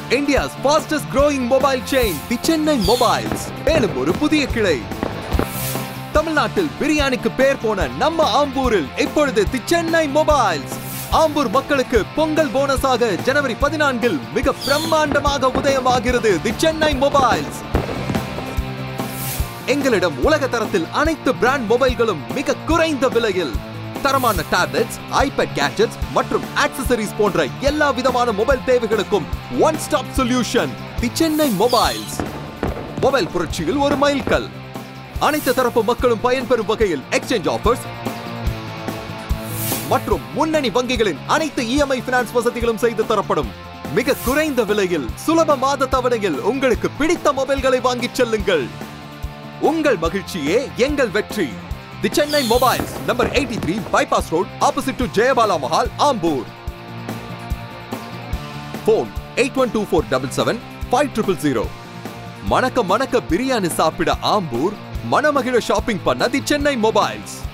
India's fastest growing mobile chain, the Chennai Mobiles. மேலும் ஒரு புதிய கிளை தமிழ்நாட்டில் பிரியாணிக்கு பேர் போன நம்ம ஆம்பூரில் இப்பொழுது தி சென்னை மொபைல்ஸ் ஆம்பூர் மக்களுக்கு பொங்கல் போனஸாக ஜனவரி பதினான்கில் மிக பிரம்மாண்டமாக உதயமாகிறது தி சென்னை மொபைல்ஸ் எங்களிடம் உலக தரத்தில் அனைத்து பிராண்ட் மொபைல்களும் மிக குறைந்த விலையில் தரமான டேப்லெட்ஸ் ஐபேட் கேட்ஜெட்ஸ் மற்றும் ஆக்சசரிஸ் போன்ற எல்லா விதமான மொபைல் தேவைகளுக்கும் one stop solution the Chennai mobiles mobile புரட்சியில் ஒரு மைல்கல் அனைத்து தரப்பு மக்களும் பயன்பெறும் வகையில் எக்ஸ்சேஞ்ச் ஆஃபர்ஸ் மற்றும் முன்னணி வங்கிகளின் அனைத்து இஎம்ஐ பினான்ஸ் வசதிகளும் செய்து தரப்படும் மிக குறைந்த விலையில் சுலப மாத தவணையில் உங்களுக்கு பிடித்த மொபைல்களை வாங்கிச் செல்லுங்கள் உங்கள் மகிழ்ச்சியே எங்கள் வெற்றி the Chennai mobiles number eighty three bypass road opposite to Jayabala Mahal Ambur phone eight one two four double seven five triple zero மணக்க மணக்க பிரியாணி சாப்பிட ஆம்பூர் மணமகிழ ஷாப்பிங் பண்ண தி சென்னை மொபைல்ஸ்